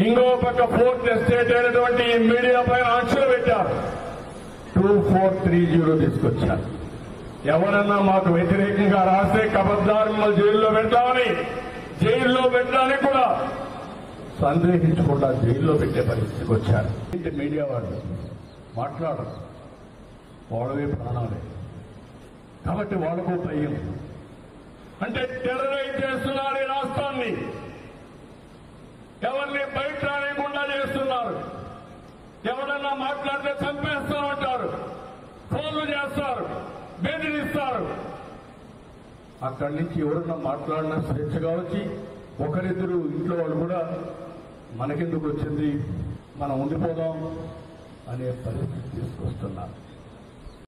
ఇంకో పక్క fourth estate అయినటువంటి ఈ మీడియా పైన ఆంక్షలు పెట్టారు టూ ఫోర్ త్రీ జీరో తీసుకొచ్చారు ఎవరన్నా మాకు వ్యతిరేకంగా రాస్తే కబద్దారు మిమ్మల్ని జైల్లో పెడతామని జైల్లో పెట్టడానికి కూడా సందేహించకుండా జైల్లో పెట్టే పరిస్థితికి వచ్చారు ఏంటి మీడియా వాళ్ళు మాట్లాడరు వాళ్ళవే ప్రాణాలే కాబట్టి వాళ్ళకు భయం అంటే టెర్రరైజ్ చేస్తున్నారు ఈ రాష్ట్రాన్ని ఎవరిని బయట రానియకుండా చేస్తున్నారు ఎవరన్నా మాట్లాడితే చంపేస్తామంటారు ఫోన్లు చేస్తారు బెదిరిస్తారు అక్కడి నుంచి ఎవరన్నా మాట్లాడినా స్వేచ్ఛగా వచ్చి ఒకరిద్దరు ఇంట్లో వాళ్ళు కూడా మనకెందుకు వచ్చింది మనం ఉండిపోదాం అనే పరిస్థితి తీసుకొస్తున్నారు